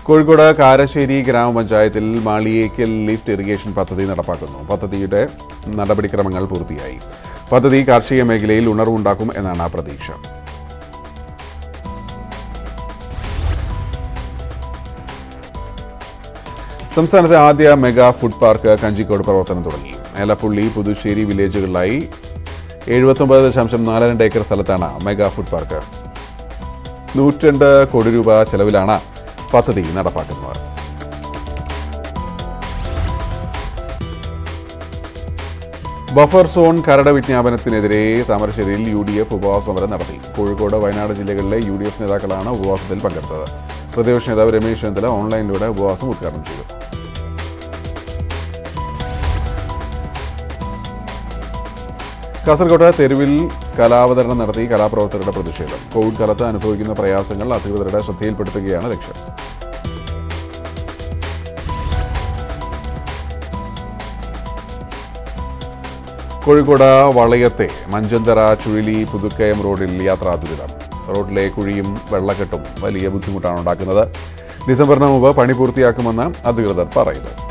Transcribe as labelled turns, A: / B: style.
A: കോഴിക്കോട് കാരശ്ശേരി ഗ്രാമപഞ്ചായത്തിൽ Maliyekkal lift irrigation പദ്ധതി നടപ്പാക്കുന്നു പദ്ധതിയുടെ നടപടിക്രമങ്ങൾ പൂർത്തിയായി പദ്ധതി കാർഷിക മേഖലയിൽ ഉണർവുണ്ടാക്കും എന്നാണ് പ്രതീക്ഷ സംസ്ഥാനത്തെ ആദ്യ മെഗാ ഫുഡ് പാർക്ക് കഞ്ചിക്കോട് പ്രവർത്തനം തുടങ്ങി ഏലപ്പുള്ളി പുതുശ്ശേരി വില്ലേജുകളിലായി എഴുപത്തൊമ്പത് ദശാംശം നാല് രണ്ട് ഏക്കർ സ്ഥലത്താണ് മെഗാ ഫുഡ് പാർക്ക് നൂറ്റിരണ്ട് കോടി രൂപ ചെലവിലാണ് പദ്ധതി നടപ്പാക്കുന്നത് ബഫർ സോൺ കരട് വിജ്ഞാപനത്തിനെതിരെ താമരശ്ശേരിയിൽ യു ഡി എഫ് ഉപവാസ സമരം നടത്തി കോഴിക്കോട് വയനാട് ജില്ലകളിലെ യു ഡി എഫ് നേതാക്കളാണ് ഉപവാസത്തിൽ പങ്കെടുത്തത് പ്രതിപക്ഷ നേതാവ് രമേശ് ചെന്നിത്തല ഓൺലൈനിലൂടെ ഉപവാസം ഉദ്ഘാടനം ചെയ്തു കാസർഗോഡ് തെരുവിൽ കലാവതരണം നടത്തി കലാപ്രവർത്തകരുടെ പ്രതിഷേധം കോവിഡ് കാലത്ത് അനുഭവിക്കുന്ന പ്രയാസങ്ങൾ അധികൃതരുടെ ശ്രദ്ധയിൽപ്പെടുത്തുകയാണ് ലക്ഷ്യം കോഴിക്കോട് വളയത്തെ മഞ്ചന്തറ ചുഴലി പുതുക്കയം റോഡിൽ യാത്രാ ദുരിതം റോഡിലെ കുഴിയും വെള്ളക്കെട്ടും വലിയ ബുദ്ധിമുട്ടാണ് ഉണ്ടാക്കുന്നത് ഡിസംബറിന് മുമ്പ് പണി പൂർത്തിയാക്കുമെന്ന് അധികൃതർ പറയുന്നു